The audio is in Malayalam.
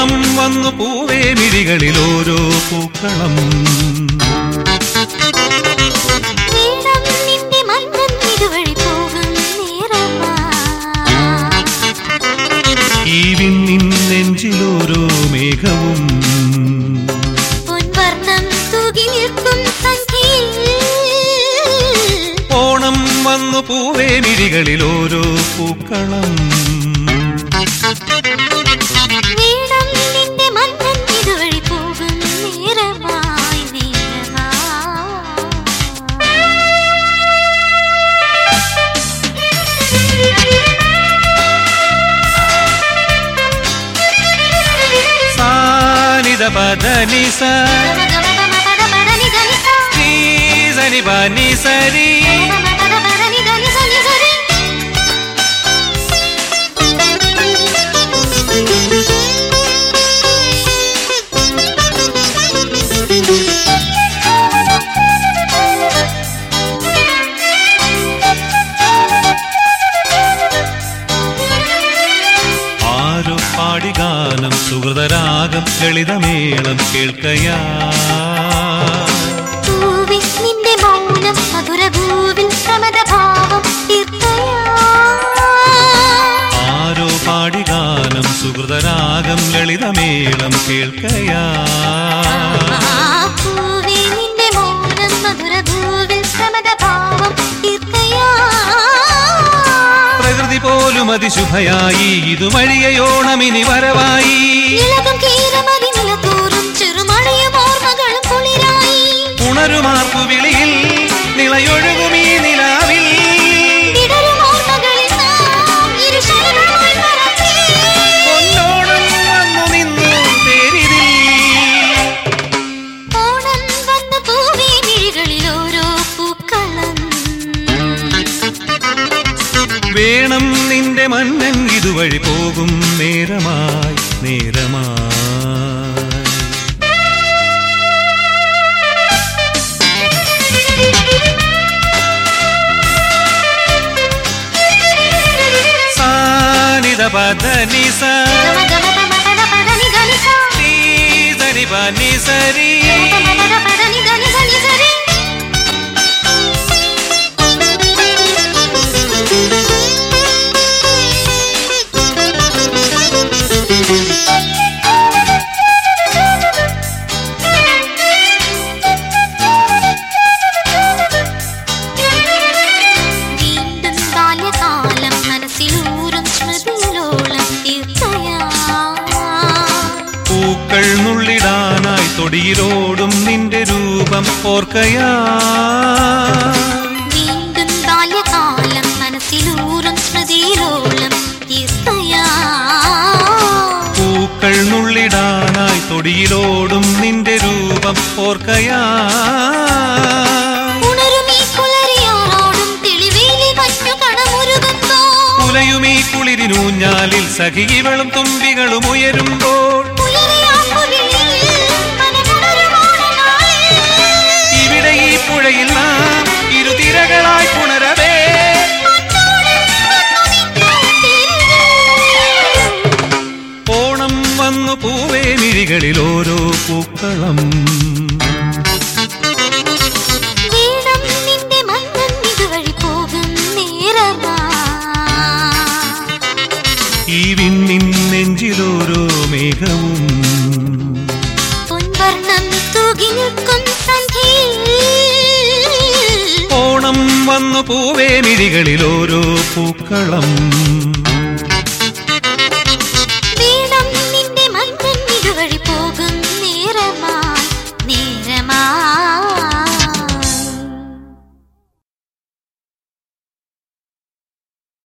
ഓണം വന്നു പൂവേ മിഴികളിൽ ഓരോ പൂക്കളം വീണം നിന്റെ മന്നം ഇതുവഴി പോകും നേരമാ ഈ വിണ്ണിൻ നെഞ്ചിലോരോ മേഘവും പൊൻവർണ്ണം തൂകി നിൽക്കും സന്ധ്യയിൽ ഓണം വന്നു പൂവേ മിഴികളിൽ ഓരോ പൂക്കളം വീണം നിന്റെ മന്നം ഇതുവഴി പോകും നേരമായി നേരമാ സാനിത പദനിസ നീസനി പനിസരി ആരോ പാടിഗാനം സുഹൃതരാഗം ലളിതമേളം കേൾക്കയാ പൂവിൽ നിന്റെ മൗനം മധുരഭൂവിൽ പ്രമദഭാവം തീർക്കയാ ആരോ പാടിഗാനം സുഹൃതരാഗം ലളിതമേളം കേൾക്കയാ പൂവേ നിന്റെ മൗനം മധുരഭൂവിൽ പ്രമദഭാവം തീർക്കയാ പ്രകൃതി പോലും അതിശുഭയായി ഇതുവഴിയോണമിനി വരവായി ഇളകും കീരമതി നിലതോറും ചെറുമഴയും ഓർമ്മകളും കുളിരായി ഉണരുമാർക്കു വിളിയിൽ നിളയൊഴുകുമീ നിലാവിൽ വിടരും ഓർമ്മകളിൽ നാം ഇരുശരമായി മറച്ചേ. പൊന്നോണം വന്നു നിന്നു തേരിതിൽ ഓണം വന്ന പൂവേ മിഴികളിൽ ഓരോ പൂക്കളം വേണം നിന്റെ മന്നൻ ഇതുവഴി പോകും നേരമായി നേരമായി സാനിത പദനിസ ഗമ ഗമ പമ പദ പദ നി ഗ നി സ. നീസരി പനിസരി ഗമ പദ പദ നി ഗ നി സ നി സ രി. വീണ്ടും ബാല്യകാലം മനസ്സിലൂറും സ്മൃതിയിലോളം തീർച്ചയാ പൂക്കൾ നുള്ളിടാനായി തൊടിയിലോടും നിന്റെ രൂപം ഓർക്കയാ വീണ്ടും ബാല്യകാലം മനസ്സിലൂറും സ്മൃതിയിലോളം തീർക്കയാ പൂക്കൾ നുള്ളിടാനായി തൊടിയിലോടും നിന്റെ രൂപം ഓർക്കയാ ഉണരുമീ പുലരിയാറോടും തെളിവേലി മഞ്ഞു കണമുരുകുമ്പോ കുലയുമീ കുളിരിനൂഞ്ഞാലിൽ സഖികളും തുമ്പികളും ഉയരുമ്പോൾ പുലരിയാമ്പുവിളിൽ മനമുണരുമോണനാളിൽ ഇവിടെ ഈ പുഴയിൽ നാം ഇരുതിരകളായി പുണരവേ പൊന്നോണം വന്നു നിന്നു തിരികെ. ഓണം വന്നു പൂവേ മിഴികളിൽ ഓരോ പൂക്കളം വീണം നിന്റെ മന്നൻ ഇതുവഴി പോകും നേരമാ ഈ വിണ്ണിൻ നെഞ്ചിലോരോ മേഘവും പൊൻവർണ്ണം തൂകി നിൽക്കും സന്ധ്യയിൽ ഓണം വന്നു പൂവേ മിഴികളിൽ ഓരോ പൂക്കളം